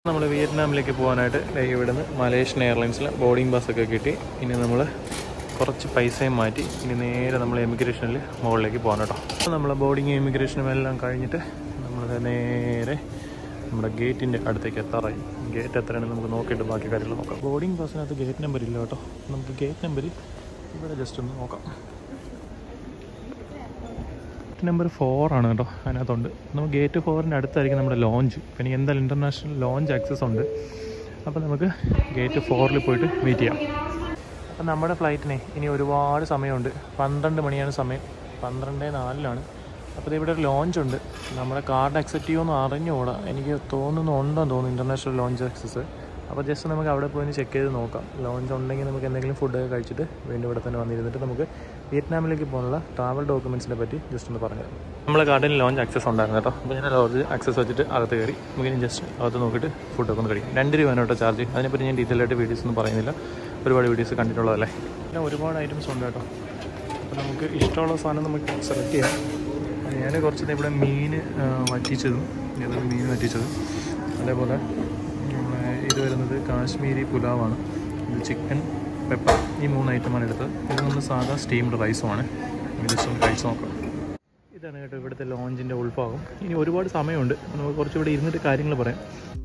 നമ്മൾ വിയറ്റ്നാമിലേക്ക് പോകാനായിട്ട് ദേ ഇവിടുന്ന് മലേഷ്യൻ എയർലൈൻസിൽ ബോർഡിംഗ് ബസ്സൊക്കെ കിട്ടി ഇനി നമ്മൾ കുറച്ച് പൈസയും മാറ്റി ഇനി നേരെ നമ്മൾ എമിഗ്രേഷനിൽ മുകളിലേക്ക് പോകാൻ കേട്ടോ അപ്പോൾ നമ്മൾ ബോർഡിങ് എമിഗ്രേഷനും എല്ലാം കഴിഞ്ഞിട്ട് നമ്മൾ നേരെ നമ്മുടെ ഗേറ്റിൻ്റെ അടുത്തേക്ക് എത്താറായി ഗേറ്റ് എത്രയാണെന്ന് നമുക്ക് നോക്കിയിട്ട് ബാക്കി കാര്യങ്ങൾ നോക്കാം ബോർഡിംഗ് ബസ്സിനകത്ത് ഗേറ്റ് നമ്പർ ഇല്ല കേട്ടോ നമുക്ക് ഗേറ്റ് നമ്പർ ഇവിടെ ജസ്റ്റ് ഒന്ന് നോക്കാം ഗേറ്റ് നമ്പർ ഫോർ ആണ് കേട്ടോ അതിനകത്തുണ്ട് നമുക്ക് ഗേറ്റ് ഫോറിൻ്റെ അടുത്തായിരിക്കും നമ്മുടെ ലോഞ്ച് പിന്നെ എന്തായാലും ഇൻ്റർനാഷണൽ ലോഞ്ച് ആക്സസ് ഉണ്ട് അപ്പോൾ നമുക്ക് ഗേറ്റ് ഫോറിൽ പോയിട്ട് വെയിറ്റ് ചെയ്യാം അപ്പം നമ്മുടെ ഫ്ലൈറ്റിനെ ഇനി ഒരുപാട് സമയമുണ്ട് പന്ത്രണ്ട് മണിയാണ് സമയം പന്ത്രണ്ട് നാലിലാണ് അപ്പോൾ ഇവിടെ ഒരു ലോഞ്ച് ഉണ്ട് നമ്മുടെ കാർഡ് അക്സെപ്റ്റ് ചെയ്യുമെന്ന് അറിഞ്ഞുകൂടാ എനിക്ക് തോന്നുന്നു ഉണ്ടെന്ന് തോന്നുന്നു ഇൻ്റർനാഷണൽ ലോഞ്ച് ആക്സസ് അപ്പോൾ ജസ്റ്റ് നമുക്ക് അവിടെ പോയി ചെക്ക് ചെയ്ത് നോക്കാം ലോഞ്ച് ഉണ്ടെങ്കിൽ നമുക്ക് എന്തെങ്കിലും ഫുഡൊക്കെ കഴിച്ചിട്ട് വീണ്ടും ഇവിടെ തന്നെ വന്നിരുന്നിട്ട് നമുക്ക് വിയറ്റ്നാമിലേക്ക് പോകാനുള്ള ട്രാവൽ ഡോക്യുമെൻറ്റ്സിനെ പറ്റി ജസ്റ്റ് ഒന്ന് പറഞ്ഞു നമ്മളെ കാർഡിന് ലോഞ്ച് ആക്സസ് ഉണ്ടായിരുന്നു കേട്ടോ അപ്പോൾ ഞാൻ ലോഞ്ച് ആക്സസ് വെച്ചിട്ട് അകത്ത് കയറി നമുക്ക് ഇനി ജസ്റ്റ് അകത്ത് നോക്കിയിട്ട് ഫുഡൊക്കെ ഒന്ന് കഴിക്കും രണ്ട് രൂപ കേട്ടോ ചാർജ് അതിനെപ്പറ്റി ഞാൻ ഡീറ്റെയിൽ ആയിട്ട് വീഡിയോസ് ഒന്നും പറയുന്നില്ല ഒരുപാട് വീഡിയോസ് കണ്ടിട്ടുള്ളതല്ലേ പിന്നെ ഒരുപാട് ഐറ്റംസ് ഉണ്ട് കേട്ടോ അപ്പോൾ നമുക്ക് ഇഷ്ടമുള്ള സാധനം നമുക്ക് സെലക്ട് ചെയ്യാം ഞാൻ കുറച്ച് ദേ ഇവിടെ മീൻ ആ, വറ്റിച്ചതും ഏതാണ് മീൻ വറ്റിച്ചതും അതേപോലെ നമ്മളെ ഇത് വരുന്നത് കാശ്മീരി പുലാവാണ് ഇത് ചിക്കൻ പെപ്പർ ഈ മൂന്ന് ഐറ്റമാണ് എടുത്തത് ഇത് നമ്മൾ സാധാ സ്റ്റീംഡ് റൈസുമാണ് ജസ്റ്റ് ഒന്ന് കഴിച്ച് നോക്കാം ഇതാണ് കേട്ടോ ഇവിടുത്തെ ലോഞ്ചിൻ്റെ ഉൾഭാഗം ഇനി ഒരുപാട് സമയമുണ്ട് നമുക്ക് കുറച്ചുകൂടി ഇരുന്നിട്ട് കാര്യങ്ങൾ പറയാം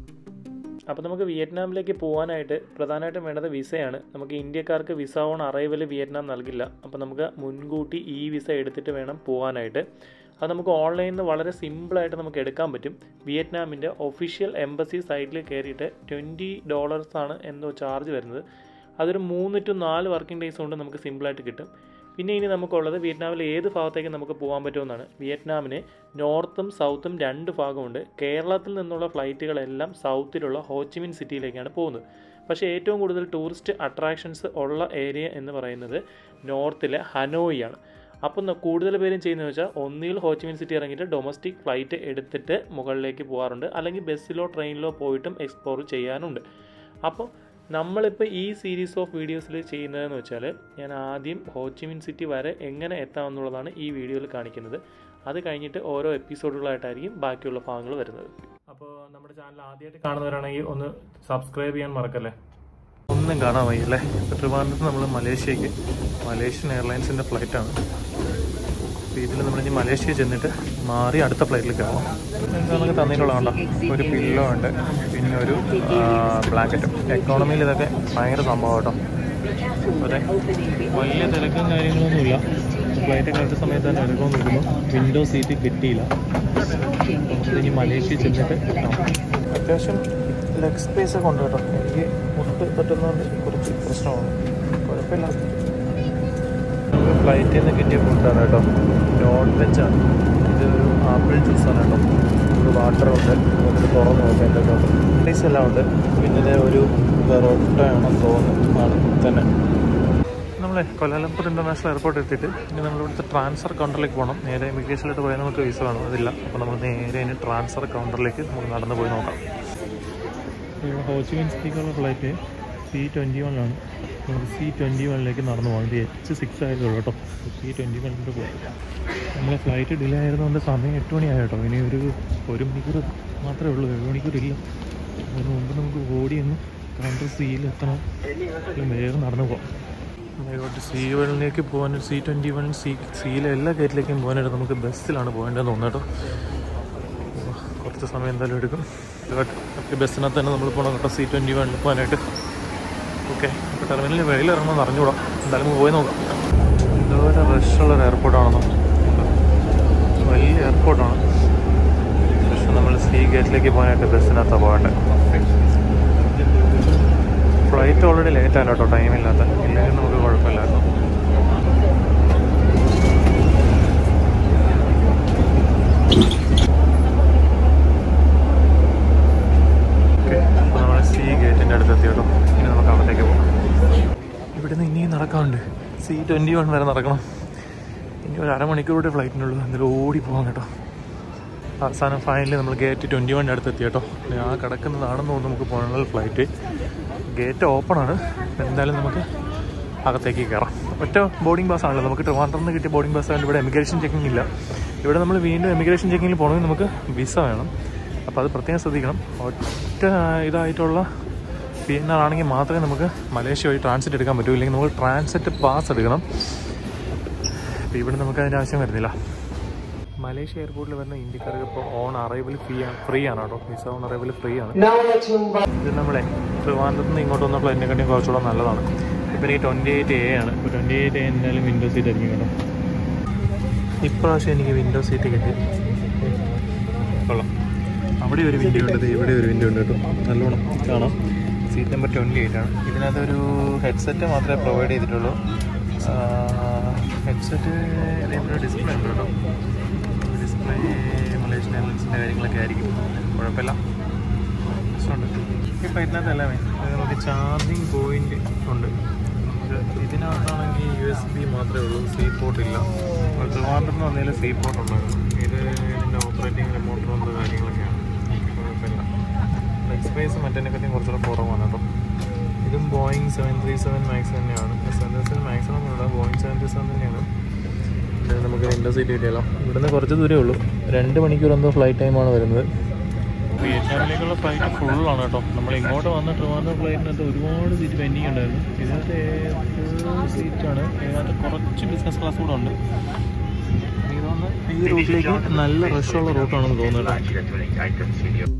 അപ്പോൾ നമുക്ക് വിയറ്റ്നാമിലേക്ക് പോകാനായിട്ട് പ്രധാനമായിട്ടും വേണ്ടത് വിസയാണ് നമുക്ക് ഇന്ത്യക്കാർക്ക് വിസ ഓൺ അറൈവൽ വിയറ്റ്നാം നൽകില്ല അപ്പോൾ നമുക്ക് മുൻകൂട്ടി ഈ വിസ എടുത്തിട്ട് വേണം പോകാനായിട്ട് അത് നമുക്ക് ഓൺലൈനിൽ നിന്ന് വളരെ സിമ്പിളായിട്ട് നമുക്ക് എടുക്കാൻ പറ്റും വിയറ്റ്നാമിൻ്റെ ഒഫീഷ്യൽ എംബസി സൈറ്റിൽ കയറിയിട്ട് ട്വൻറ്റി ഡോളേഴ്സാണ് എന്തോ ചാർജ് വരുന്നത് അതൊരു മൂന്ന് ടു നാല് വർക്കിംഗ് ഡേയ്സ് കൊണ്ട് നമുക്ക് സിമ്പിളായിട്ട് കിട്ടും പിന്നെ ഇനി നമുക്കുള്ളത് വിയറ്റ്നാമിലെ ഏത് ഭാഗത്തേക്ക് നമുക്ക് പോകാൻ പറ്റുമെന്നാണ് വിയറ്റ്നാമിന് നോർത്തും സൗത്തും രണ്ട് ഭാഗമുണ്ട് കേരളത്തിൽ നിന്നുള്ള ഫ്ലൈറ്റുകളെല്ലാം സൗത്തിലുള്ള ഹോച്ചിമിൻ സിറ്റിയിലേക്കാണ് പോകുന്നത് പക്ഷേ ഏറ്റവും കൂടുതൽ ടൂറിസ്റ്റ് അട്രാക്ഷൻസ് ഉള്ള ഏരിയ എന്ന് പറയുന്നത് നോർത്തിലെ ഹനോയി ആണ് അപ്പം ന- കൂടുതൽ പേരും ചെയ്യുന്നത് വെച്ചാൽ ഒന്നിൽ ഹോച്ചിമിൻ സിറ്റി ഇറങ്ങിയിട്ട് ഡൊമസ്റ്റിക് ഫ്ലൈറ്റ് എടുത്തിട്ട് മുകളിലേക്ക് പോകാറുണ്ട് അല്ലെങ്കിൽ ബസ്സിലോ ട്രെയിനിലോ പോയിട്ടും എക്സ്പ്ലോർ ചെയ്യാനുണ്ട് അപ്പോൾ നമ്മളിപ്പോൾ ഈ സീരീസ് ഓഫ് വീഡിയോസിൽ ചെയ്യുന്നതെന്ന് വെച്ചാൽ ഞാൻ ആദ്യം ഹോച്ചിമിൻ സിറ്റി വരെ എങ്ങനെ എത്താമെന്നുള്ളതാണ് ഈ വീഡിയോയിൽ കാണിക്കുന്നത് അത് കഴിഞ്ഞിട്ട് ഓരോ എപ്പിസോഡുകളായിട്ടായിരിക്കും ബാക്കിയുള്ള ഭാഗങ്ങൾ വരുന്നത് അപ്പോൾ നമ്മുടെ ചാനൽ ആദ്യമായിട്ട് കാണുന്നവരാണെങ്കിൽ ഒന്ന് സബ്സ്ക്രൈബ് ചെയ്യാൻ മറക്കല്ലേ ഒന്നും കാണാൻ വയ്യല്ലേ ഇപ്പോൾ ട്രിവാൻഡ്രത്ത് നമ്മൾ മലേഷ്യക്ക് മലേഷ്യൻ എയർലൈൻസിൻ്റെ ഫ്ലൈറ്റാണ് അപ്പോൾ ഇതിൽ നമ്മൾ ഇനി മലേഷ്യ ചെന്നിട്ട് മാറി അടുത്ത ഫ്ലൈറ്റിൽ കയറണം എന്താ നമുക്ക് തന്നിട്ടുള്ള കണ്ടോ ഒരു പില്ലോ ഉണ്ട് പിന്നെ ഒരു ബ്ലാങ്കറ്റും എക്കോണമിയിൽ ഇതൊക്കെ ഭയങ്കര സംഭവം കേട്ടോ അതെ വലിയ തിരക്കും കാര്യങ്ങളൊന്നുമില്ല ഫ്ലൈറ്റ് കഴിഞ്ഞ സമയത്ത് തന്നെ എടുക്കുമെന്ന് നോക്കുമ്പോൾ വിൻഡോ സീറ്റ് കിട്ടിയില്ല നമുക്ക് ഇനി മലേഷ്യ ചെന്നിട്ട് കാണാം. അത്യാവശ്യം ലെഗ് സ്പേസ് ഒക്കെ ഉണ്ട് കേട്ടോ എനിക്ക് മുട്ട് തട്ടുന്നതുകൊണ്ട് കുറച്ച് പ്രശ്നമാണ് കുഴപ്പമില്ല ഫ്ലൈറ്റിൽ നിന്ന് കിട്ടിയ ഫുഡാണ് കേട്ടോ നോൺ വെജാണ് ഇത് ഒരു ആപ്പിൾ ജ്യൂസാണ് കേട്ടോ ഒരു വാട്ടറുണ്ട് നമുക്ക് തുറന്ന് നോക്കാം എന്തൊക്കെ റൈസ് എല്ലാം ഉണ്ട് പിന്നെ ഇത് ഒരു പെറോട്ടയാണെന്ന് തോന്നുന്നു ആണ് തന്നെ നമ്മളെ കൊല്ലാലംപൂർ ഇൻ്റർനാഷണൽ എയർപോർട്ട് എത്തിയിട്ട് ഇനി നമ്മൾ ഇവിടുത്തെ ട്രാൻസ്ഫർ കൗണ്ടറിലേക്ക് പോകണം നേരെ ഇമിഗ്രേഷനിലോട്ട് പോയാൽ നമുക്ക് വിസ വേണം അതില്ല അപ്പോൾ നമ്മൾ നേരെ ഇനി ട്രാൻസ്ഫർ കൗണ്ടറിലേക്ക് നമുക്ക് നടന്നു പോയി നോക്കാം ഇവിടെ ഹോച്ചിമിൻ സിറ്റിക്കുള്ള ഫ്ലൈറ്റ് സി ട്വൻറ്റി വണ്ണിലാണ് നമുക്ക് സി ട്വൻറ്റി വണ്ണിലേക്ക് നടന്നു പോകാം ഇത് എച്ച് സിക്സ് ആയതുള്ളൂ കേട്ടോ സി ട്വൻറ്റി വണ്ണിലോട്ട് പോകാം നമ്മളെ ഫ്ലൈറ്റ് ഡിലേ ആയതുകൊണ്ട് സമയം എട്ട് മണിയായി കേട്ടോ ഇനി ഒരു ഒരു മണിക്കൂർ മാത്രമേ ഉള്ളൂ ഏഴ് മണിക്കൂർ ഇല്ല അതിന് മുമ്പ് നമുക്ക് ഓടി ഒന്ന് കൗണ്ടർ സിയിൽ എത്തണം ഇതിലും വേഗം നടന്നു പോകാം മേലോട്ട് സി വണ്ണിലേക്ക് പോകാൻ സി ട്വൻറ്റി വൺ സി സിയിലെ എല്ലാ ഗേറ്റിലേക്കും പോകാനായിട്ട് നമുക്ക് ബസ്സിലാണ് പോകേണ്ടതെന്ന് തോന്നുന്നു കേട്ടോ അപ്പോൾ കുറച്ച് സമയം എന്തായാലും എടുക്കും ഇതുമായിട്ട് ബസ്സിനകത്ത് തന്നെ നമ്മൾ പോകണം കേട്ടോ സി ട്വൻറ്റി വണ്ണിൽ പോകാനായിട്ട് ഓക്കെ അപ്പോൾ ടെർമിനലിൽ വെളിയിലിറങ്ങണമെന്ന് അറിഞ്ഞുകൂടാം എന്തായാലും നമുക്ക് പോയി നോക്കാം എന്തോരം റഷുള്ളൊരു എയർപോർട്ടാണെന്നോ വലിയ എയർപോർട്ടാണ് പക്ഷെ നമ്മൾ സി ഗേറ്റിലേക്ക് പോകാനായിട്ട് ബസ്സിനകത്താണ് പോകേണ്ടത് ഫ്ലൈറ്റ് ഓൾറെഡി ലേറ്റ് ആണ് കേട്ടോ ടൈമില്ലാത്ത ഇല്ലെങ്കിൽ നമുക്ക് കുഴപ്പമില്ലായിരുന്നു ഓക്കെ അപ്പോൾ നമ്മൾ സി ഗേറ്റിൻ്റെ അടുത്ത് എത്തി കേട്ടോ ഇനി നമുക്ക് അവിടത്തേക്ക് പോകാം ഇവിടുന്ന് ഇനിയും നടക്കാനുണ്ട് സി ട്വൻറ്റി വൺ വരെ നടക്കണം ഇനി ഒരു അരമണിക്കൂറുടെ ഫ്ലൈറ്റിനുള്ളൂ എന്തായാലും ഓടി പോകാം കേട്ടോ അവസാനം ഫൈനലി നമ്മൾ ഗേറ്റ് ട്വൻറ്റി വണ്ണിൻ്റെ അടുത്ത് എത്തി കേട്ടോ ഇനി ആ കിടക്കുന്നതാണെന്ന് തോന്നുന്നു നമുക്ക് പോകാനുള്ള ഫ്ലൈറ്റ് ഗേറ്റ് ഓപ്പൺ ആണ് എന്തായാലും നമുക്ക് അകത്തേക്ക് കയറാം ഒറ്റ ബോർഡിംഗ് പാസ് ആണല്ലോ നമുക്ക് ട്രിവാൻഡ്രന്ന് കിട്ടിയ ബോർഡിംഗ് പാസ് ആയതുകൊണ്ട് ഇവിടെ എമിഗ്രേഷൻ ചെക്കിംഗ് ഇല്ല ഇവിടെ നമ്മൾ വീണ്ടും എമിഗ്രേഷൻ ചെക്കിങ്ങിൽ പോകണമെങ്കിൽ നമുക്ക് വിസ വേണം അപ്പോൾ അത് പ്രത്യേകം ശ്രദ്ധിക്കണം ഒറ്റ ഇതായിട്ടുള്ള പി എൻ ആർ ആണെങ്കിൽ മാത്രമേ നമുക്ക് മലേഷ്യ വഴി ട്രാൻസിറ്റ് എടുക്കാൻ പറ്റൂ ഇല്ലെങ്കിൽ നമുക്ക് ട്രാൻസിറ്റ് പാസ് എടുക്കണം അപ്പോൾ ഇവിടെ നമുക്ക് അതിൻ്റെ ആവശ്യം വരുന്നില്ല മലേഷ്യ എയർപോർട്ടിൽ വരുന്ന ഇന്ത്യക്കാർക്ക് ഇപ്പോൾ ഓൺ അറൈവൽ ഫ്രീ ആണ് ഫ്രീ ആണ് കേട്ടോ വിസ ഓൺ അറൈവൽ ഫ്രീ ആണ് Now let's move on. ഇത് നമ്മളെ ട്രിവാൻഡ്രത്ത് നിന്ന് ഇങ്ങോട്ട് വന്ന ഫ്ലൈറ്റിനെക്കാട്ടിയും കുറച്ചുകൂടെ നല്ലതാണ് ഇപ്പം എനിക്ക് ട്വൻറ്റി എയ്റ്റ് എ ആണ് ഇപ്പോൾ ട്വൻറ്റി എയ്റ്റ് എ എന്തായാലും വിൻഡോ സീറ്റ് ആയിരിക്കും കേട്ടോ ഇപ്രാവശ്യം എനിക്ക് വിൻഡോ സീറ്റ് കിട്ടി കൊള്ളാം അവിടെ ഒരു വിൻഡോ ഉണ്ട് ദേ ഇവിടെ ഒരു വിൻഡോ ഉണ്ട് കേട്ടോ നല്ലോണം കാണാം സീറ്റ് നമ്പർ ട്വൻറ്റി എയ്റ്റ് ആണ് ഇതിനകത്തൊരു ഹെഡ്സെറ്റ് മാത്രമേ പ്രൊവൈഡ് ചെയ്തിട്ടുള്ളൂ ഹെഡ്സെറ്റ് ഇതേപോലെ ഡിസ്പ്ലേ ഉണ്ട് കേട്ടോ ഡിസ്പ്ലേ മലേഷ്യൻ എയർലൈൻസിൻ്റെ കാര്യങ്ങളൊക്കെ ആയിരിക്കും കുഴപ്പമില്ല പ്രശ്നമുണ്ട് ഇപ്പം ഇതിനകത്തല്ല നമുക്ക് ചാർജിങ് പോയിന്റ് ഉണ്ട് നമുക്ക് ഇതിനകത്താണെങ്കിൽ യു എസ് ബി മാത്രമേ ഉള്ളൂ സി പോർട്ട് ഇല്ല ട്രിവാൻഡ്രം എന്ന് പറഞ്ഞാൽ സി പോർട്ട് ഉണ്ടാകും ഇത് ഇതിൻ്റെ ഓപ്പറേറ്റിംഗ് റിമോട്ടർ എന്ന കാര്യങ്ങളൊക്കെയാണ് കുഴപ്പമില്ല ലെഗ് സ്പേസ് മറ്റേതിനെക്കാട്ടിയും കുറച്ചുകൂടെ കുറവാണ് കേട്ടോ ഇതും Boeing seven three seven max തന്നെയാണ് സെവൻ ത്രീ സെവൻ മാക്സിമം ഒന്നുമില്ല ബോയിങ് സെവൻ ത്രീ സെവൻ തന്നെയാണ് ഇത് നമുക്ക് വിൻഡോ സീറ്റ് കിട്ടിയല്ലോ ഇവിടുന്ന് കുറച്ച് ദൂരമേ ഉള്ളൂ രണ്ട് മണിക്കൂർ എന്തോ ഫ്ലൈറ്റ് ടൈമാണ് വരുന്നത് വിയറ്റ്നാമിലേക്കുള്ള ഫ്ലൈറ്റ് ഫുള്ളാണ് കേട്ടോ നമ്മൾ ഇങ്ങോട്ട് വന്ന ട്രിവാൻഡ്രം ഫ്ലൈറ്റിനകത്ത് ഒരുപാട് സീറ്റ് പെൻഡിങ് ഉണ്ടായിരുന്നു ഇതിനകത്ത് ഏഴ് സീറ്റാണ് ഇതിനകത്ത് കുറച്ച് ബിസിനസ് ക്ലാസ് കൂടെ ഉണ്ട് എനിക്ക് തോന്നുന്നു ഈ റൂട്ടിലേക്ക് നല്ല റഷുള്ള റൂട്ടാണെന്ന് തോന്നുന്നു കേട്ടോ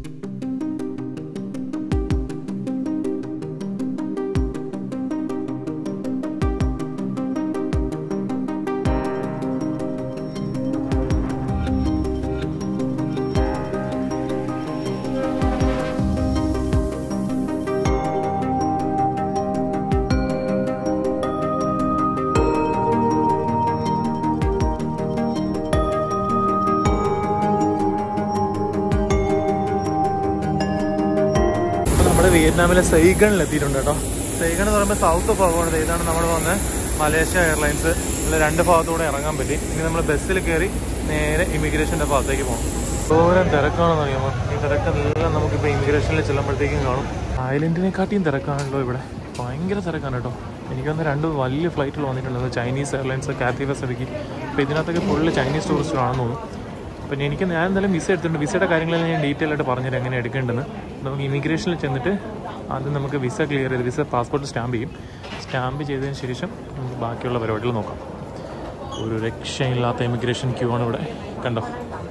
ഇപ്പോൾ നമ്മൾ വിയറ്റ്നാമിലെ സൈഗണിൽ എത്തിയിട്ടുണ്ട് കേട്ടോ സൈഗൺ എന്ന് പറയുമ്പോൾ സൗത്ത് ഭാഗമാണ് ഇതാണ് നമ്മൾ വന്ന മലേഷ്യ എയർലൈൻസ് ഇതിൽ രണ്ട് ഭാഗത്തൂടെ ഇറങ്ങാൻ പറ്റി ഇനി നമ്മൾ ബസ്സിൽ കയറി നേരെ ഇമിഗ്രേഷൻ്റെ ഭാഗത്തേക്ക് പോകണം ദൂരം തിരക്കാണെന്ന് അറിയാമോ ഈ തിരക്കെല്ലാം നമുക്കിപ്പോൾ ഇമിഗ്രേഷനിൽ ചെല്ലുമ്പോഴത്തേക്കും കാണും ഐലൻഡിനെക്കാട്ടിയും തിരക്കാണല്ലോ ഇവിടെ ഭയങ്കര തിരക്കാണ് കേട്ടോ എനിക്ക് വന്ന് രണ്ട് വലിയ ഫ്ലൈറ്റുകൾ വന്നിട്ടുള്ളത് ചൈനീസ് എയർലൈൻസ് കാത്തി പസഫിക് അപ്പോൾ ഇതിനകത്തൊക്കെ ഫുള്ള് ചൈനീസ് ടൂറിസ്റ്റുകളാണെന്ന് തോന്നുന്നു പിന്നെ എനിക്ക് ഞാൻ എന്തായാലും വിസ എടുത്തിട്ടുണ്ട് വിസയുടെ കാര്യങ്ങളെല്ലാം ഞാൻ ഡീറ്റെയിൽ ആയിട്ട് പറഞ്ഞുതരാം എങ്ങനെ എടുക്കേണ്ടതെന്ന് നമുക്ക് ഇമിഗ്രേഷനിൽ ചെന്നിട്ട് ആദ്യം നമുക്ക് വിസ ക്ലിയർ ചെയ്ത് വിസ പാസ്പോർട്ട് സ്റ്റാമ്പ് ചെയ്യും സ്റ്റാമ്പ് ചെയ്തതിന് ശേഷം നമുക്ക് ബാക്കിയുള്ള പരിപാടികൾ നോക്കാം ഒരു രക്ഷയില്ലാത്ത ഇമിഗ്രേഷൻ ക്യൂ ആണ് ഇവിടെ കണ്ടോ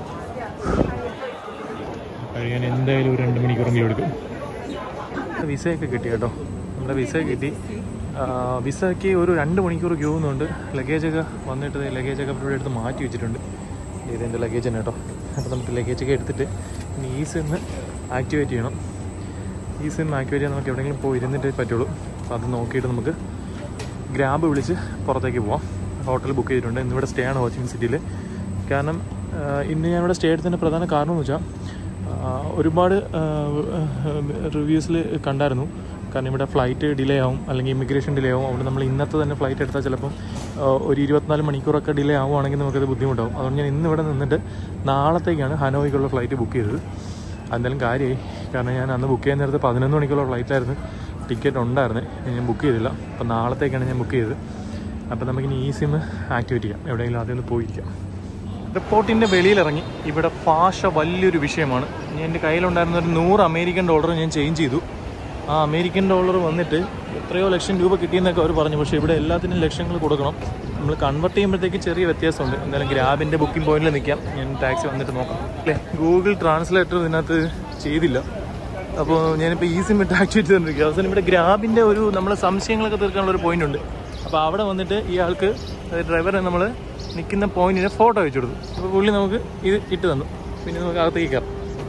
കഴിയാൻ എന്തായാലും ഒരു രണ്ട് മണിക്കൂറെങ്കിലും എടുക്കും വിസയൊക്കെ കിട്ടി കേട്ടോ നമ്മുടെ വിസ കിട്ടി ആ, വിസയ്ക്ക് ഒരു രണ്ട് മണിക്കൂർ ക്യൂ നിന്നുണ്ട് ലഗേജൊക്കെ വന്നിട്ട് ലഗേജൊക്കെ ഇവിടെ എടുത്ത് മാറ്റി വെച്ചിട്ടുണ്ട് ഇതെൻ്റെ ലഗേജ് തന്നെ കേട്ടോ അപ്പോൾ നമുക്ക് ലഗേജൊക്കെ എടുത്തിട്ട് ഇനി ഈ സിന്ന് ആക്ടിവേറ്റ് ചെയ്യണം ഈ സിം ആക്ടിവേറ്റ് ചെയ്യാൻ നമുക്ക് എവിടെയെങ്കിലും പോയി ഇരുന്നിട്ടേ പറ്റുള്ളൂ അപ്പോൾ അത് നോക്കിയിട്ട് നമുക്ക് ഗ്രാബ് വിളിച്ച് പുറത്തേക്ക് പോവാം ഹോട്ടൽ ബുക്ക് ചെയ്തിട്ടുണ്ട് ഇന്നിവിടെ സ്റ്റേ ആണ് വാച്ചിങ് സിറ്റിയിൽ കാരണം ആ, ഇന്ന് ഞാനിവിടെ സ്റ്റേ എടുത്തതിൻ്റെ പ്രധാന കാരണം എന്ന് വെച്ചാൽ ആ, ഒരുപാട് റിവ്യൂസിൽ കണ്ടായിരുന്നു കാരണം ഇവിടെ ഫ്ലൈറ്റ് ഡിലേ ആവും അല്ലെങ്കിൽ ഇമിഗ്രേഷൻ ഡിലേ ആവും അതുകൊണ്ട് നമ്മൾ ഇന്നത്തെ തന്നെ ഫ്ലൈറ്റ് എടുത്താൽ ചിലപ്പം ആ, ഒരു ഇരുപത്തിനാല് മണിക്കൂറൊക്കെ ഡിലേ ആവുകയാണെങ്കിൽ നമുക്കത് ബുദ്ധിമുട്ടാവും അതുകൊണ്ട് ഞാൻ ഇന്ന് ഇവിടെ നിന്നിട്ട് നാളത്തേക്കാണ് ഹനോയ്ക്കുള്ള ഫ്ലൈറ്റ് ബുക്ക് ചെയ്തത് അതെന്തായാലും കാര്യമായി കാരണം ഞാൻ അന്ന് ബുക്ക് ചെയ്യാൻ നേരത്ത് പതിനൊന്ന് മണിക്കുള്ള ഫ്ലൈറ്റായിരുന്നു ടിക്കറ്റ് ഉണ്ടായിരുന്നു ഞാൻ ബുക്ക് ചെയ്തില്ല അപ്പോൾ നാളത്തേക്കാണ് ഞാൻ ബുക്ക് ചെയ്തത് അപ്പോൾ നമുക്കിനി ഈ സിം ആക്ടിവേറ്റ് ചെയ്യാം എവിടെയെങ്കിലും ആദ്യം ഒന്ന് പോയിരിക്കാം റിപ്പോർട്ടിൻ്റെ വെളിയിലിറങ്ങി ഇവിടെ ഭാഷ വലിയൊരു വിഷയമാണ് ഞാൻ എൻ്റെ കയ്യിലുണ്ടായിരുന്ന ഒരു നൂറ് അമേരിക്കൻ ഡോളർ ഞാൻ ചേഞ്ച് ചെയ്തു ആ അമേരിക്കൻ ഡോളർ വന്നിട്ട് എത്രയോ ലക്ഷം രൂപ കിട്ടിയെന്നൊക്കെ അവർ പറഞ്ഞു പക്ഷേ ഇവിടെ എല്ലാത്തിനും ലക്ഷങ്ങൾ കൊടുക്കണം നമ്മൾ കൺവെർട്ട് ചെയ്യുമ്പോഴത്തേക്ക് ചെറിയ വ്യത്യാസമുണ്ട് എന്തായാലും ഗ്രാബിൻ്റെ ബുക്കിംഗ് പോയിന്റിൽ നിൽക്കാം ഞാൻ ടാക്സി വന്നിട്ട് നോക്കാം അല്ലേ ഗൂഗിൾ ട്രാൻസ്ലേറ്റർ ഇതിനകത്ത് ചെയ്തില്ല അപ്പോൾ ഞാനിപ്പോൾ ഈ സിം ഇട്ട് ആക്ടിവേറ്റ് ചെയ്തുകൊണ്ടിരിക്കുക അവസാനം ഇവിടെ ഗ്രാബിൻ്റെ ഒരു നമ്മളെ സംശയങ്ങളൊക്കെ തീർക്കാനുള്ള ഒരു പോയിന്റ് ഉണ്ട് അപ്പോൾ അവിടെ വന്നിട്ട് ഇയാൾക്ക് ഡ്രൈവറെ നമ്മൾ നിൽക്കുന്ന പോയിന്റിന് ഫോട്ടോ വെച്ചു കൊടുത്തു അപ്പോൾ പുള്ളി നമുക്ക് ഇത് ഇട്ട് തന്നു പിന്നെ നമുക്ക് അകത്തേക്ക് കയറാം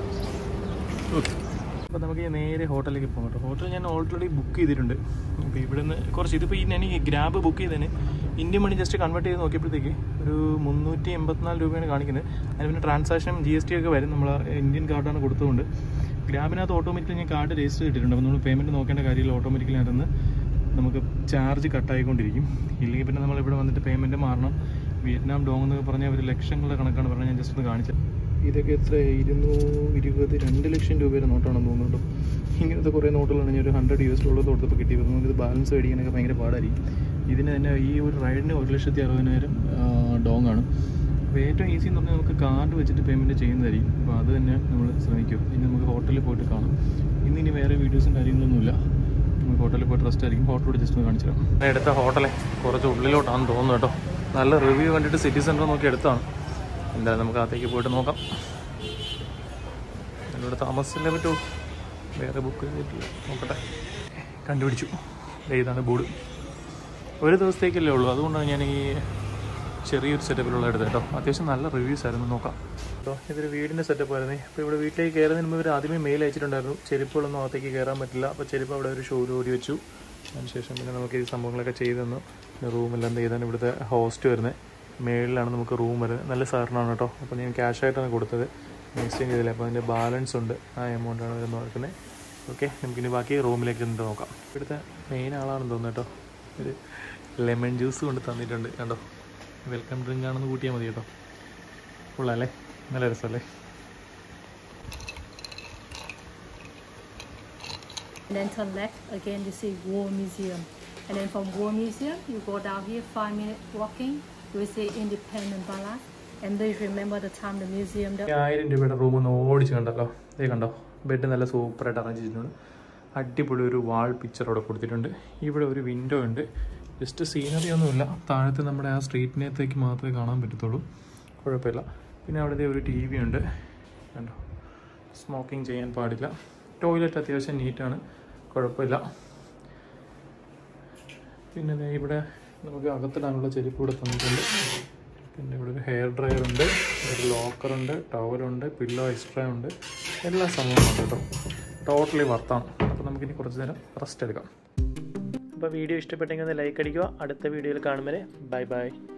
ഓക്കെ അപ്പോൾ നമുക്ക് നേരെ ഹോട്ടലിലേക്ക് പോകാം കേട്ടോ ഹോട്ടൽ ഞാൻ ഓൾറെഡി ബുക്ക് ചെയ്തിട്ടുണ്ട് അപ്പോൾ ഇവിടുന്ന് കുറച്ച് ഇതിപ്പോൾ ഈ ഞാൻ ഈ ഗ്രാബ് ബുക്ക് ചെയ്തതിന് ഇന്ത്യൻ മണി ജസ്റ്റ് കൺവേർട്ട് ചെയ്ത് നോക്കിയപ്പോഴത്തേക്ക് ഒരു മുന്നൂറ്റി എൺപത്തിനാല് രൂപയാണ് കാണിക്കുന്നത് അതിന് പിന്നെ ട്രാൻസാക്ഷൻ ജി എസ് ടി ഒക്കെ വരും നമ്മൾ ഇന്ത്യൻ കാർഡാണ് കൊടുത്തുകൊണ്ട് ഗ്രാബിനകത്ത് ഓട്ടോമാറ്റിക്കലി ഞാൻ കാർഡ് രജിസ്റ്റർ ചെയ്തിട്ടുണ്ട് അപ്പോൾ നമ്മൾ പേയ്മെൻറ്റ് നോക്കേണ്ട കാര്യമില്ല ഓട്ടോമാറ്റിക്കലി അതിന് നമുക്ക് ചാർജ് കട്ടായിക്കൊണ്ടിരിക്കും ഇല്ലെങ്കിൽ പിന്നെ നമ്മൾ ഇവിടെ വന്നിട്ട് പേയ്മെൻറ്റ് മാറണം വിയറ്റ്നാം ഡോങ് എന്നൊക്കെ പറഞ്ഞാൽ ഒരു ലക്ഷങ്ങളുടെ കണക്കാണ് പറഞ്ഞാൽ ഞാൻ ജസ്റ്റ് ഒന്ന് കാണിച്ചത് ഇതൊക്കെ എത്ര ഇരുന്നൂറ് ഇരുപത് രണ്ട് ലക്ഷം രൂപയുടെ നോട്ടാണെന്ന് തോന്നുന്നുണ്ടോ ഇങ്ങനത്തെ കുറേ നോട്ടുകളാണ് ഞാൻ ഒരു ഹൺഡ്രഡ് യു എസ് ഡോളർ കൊടുത്തപ്പോൾ കിട്ടിയത് നമുക്കിത് ബാലൻസ് മേടിക്കാനൊക്കെ ഭയങ്കര പാടായിരിക്കും ഇതിന് തന്നെ ഈ ഒരു റൈഡിന് ഒരു ലക്ഷത്തി അറുപതിനായിരം ഡോങ് ആണ് അപ്പോൾ ഏറ്റവും ഈസി എന്ന് പറഞ്ഞാൽ നമുക്ക് കാർഡ് വെച്ചിട്ട് പേയ്മെൻറ്റ് ചെയ്യുന്നതായിരിക്കും അപ്പോൾ അത് തന്നെ നമ്മൾ ശ്രമിക്കും ഇനി നമുക്ക് ഹോട്ടലിൽ പോയിട്ട് കാണാം ഇന്ന് ഇനി വേറെ വീഡിയോസും കാര്യങ്ങളൊന്നുമില്ല നമുക്ക് ഹോട്ടലിൽ പോയിട്ട് റെസ്റ്റ് ആയിരിക്കും ഹോട്ടലോട് ജസ്റ്റ് ഒന്ന് കാണിച്ചു തരാം ഞാൻ എടുത്ത ഹോട്ടലെ കുറച്ച് ഉള്ളിലോട്ടാണെന്ന് തോന്നുന്നു കേട്ടോ നല്ല റിവ്യൂ കണ്ടിട്ട് സിറ്റി സെൻറ്റർ നോക്കി എടുത്താണ് എന്തായാലും നമുക്ക് അകത്തേക്ക് പോയിട്ട് നോക്കാം ഇവിടെ താമസിച്ചല്ലേ പറ്റൂ വേറെ ബുക്ക് ചെയ്തിട്ടില്ല നോക്കട്ടെ കണ്ടുപിടിച്ചു ദേ ഇതാണ് ബോർഡ് ഒരു ദിവസത്തേക്കല്ലേ ഉള്ളൂ അതുകൊണ്ടാണ് ഞാൻ ഈ ചെറിയൊരു സെറ്റപ്പിലുള്ള എടുത്തത് കേട്ടോ അത്യാവശ്യം നല്ല റിവ്യൂസ് ആയിരുന്നു നോക്കാം കേട്ടോ ഇതൊരു വീടിൻ്റെ സെറ്റപ്പ് ആയിരുന്നു അപ്പോൾ ഇവിടെ വീട്ടിലേക്ക് കയറുന്നതിന് മുമ്പ് ഇവർ ആദ്യമേ മെയിൽ അയച്ചിട്ടുണ്ടായിരുന്നു ചെരുപ്പുകളൊന്നും അകത്തേക്ക് കയറാൻ പറ്റില്ല അപ്പോൾ ചെരുപ്പ് അവിടെ ഒരു ഷൂര് ഓടി വെച്ചു അതിനുശേഷം പിന്നെ നമുക്ക് ഈ സംഭവങ്ങളൊക്കെ ചെയ്തു തന്നു റൂമെല്ലാം ചെയ്താണ് ഇവിടുത്തെ ഹോസ്റ്റ് വരുന്നത് മേളിലാണ് നമുക്ക് റൂം വരുന്നത് നല്ല സാറിനാണ് കേട്ടോ അപ്പോൾ ഞാൻ ക്യാഷ് ആയിട്ടാണ് കൊടുത്തത് എക്സ്ചേഞ്ച് ചെയ്തില്ല അപ്പോൾ അതിൻ്റെ ബാലൻസ് ഉണ്ട് ആ എമൗണ്ടാണ് വരുന്നത് നോക്കുന്നത് ഓക്കെ നമുക്കിനി ബാക്കി റൂമിലേക്ക് എന്നിട്ട് നോക്കാം ഇവിടുത്തെ മെയിൻ ആളാണെന്ന് തോന്നുന്നു കേട്ടോ ഒരു ലെമൺ ജ്യൂസ് കൊണ്ട് തന്നിട്ടുണ്ട് കണ്ടോ വെൽക്കം ഡ്രിങ്ക് ആണെന്ന് കൂട്ടിയാൽ മതി കേട്ടോ കൊള്ളാല്ലേ നല്ല രസമല്ലേ And then turn left again, you see War Museum. And then from War Museum, you go down here, five minute walking, you will see Independent Palace. And please remember the time the museum. ഈ ആയിരം രൂപയുടെ room ഒന്ന് ഓടിച്ച് കണ്ടല്ലോ ഇതേ കണ്ടോ bed നല്ല സൂപ്പറായിട്ട് അറേഞ്ച് ചെയ്തിട്ടുണ്ട് അടിപൊളി ഒരു വാൾ പിക്ചർ അവിടെ കൊടുത്തിട്ടുണ്ട് ഇവിടെ ഒരു വിൻഡോ ഉണ്ട് ജസ്റ്റ് സീനറി ഒന്നുമില്ല താഴത്തെ നമ്മുടെ ആ സ്ട്രീറ്റിനകത്തേക്ക് മാത്രമേ കാണാൻ പറ്റത്തുള്ളൂ കുഴപ്പമില്ല പിന്നെ അവിടുത്തെ ഒരു ടി വി ഉണ്ട് കണ്ടോ സ്മോക്കിംഗ് ചെയ്യാൻ പാടില്ല ടോയ്ലറ്റ് അത്യാവശ്യം നീറ്റാണ് കുഴപ്പമില്ല പിന്നെ ദേ ഇവിടെ നമുക്ക് അകത്തിടാനുള്ള ചെരുപ്പ് ഇവിടെ തന്നിട്ടുണ്ട് പിന്നെ ഇവിടെ ഒരു ഹെയർ ഡ്രയർ ഉണ്ട് ഒരു ലോക്കറുണ്ട് ടവലുണ്ട് പില്ലോ എക്സ്ട്രാ ഉണ്ട് എല്ലാ സംഭവങ്ങളും ഉണ്ട് കേട്ടോ ടോട്ടലി വർത്താണ് അപ്പോൾ നമുക്കിനി കുറച്ച് നേരം റെസ്റ്റ് എടുക്കാം അപ്പോൾ വീഡിയോ ഇഷ്ടപ്പെട്ടെങ്കിൽ ഒന്ന് ലൈക്ക് അടിക്കുക അടുത്ത വീഡിയോയിൽ കാണും വരെ ബൈ ബൈ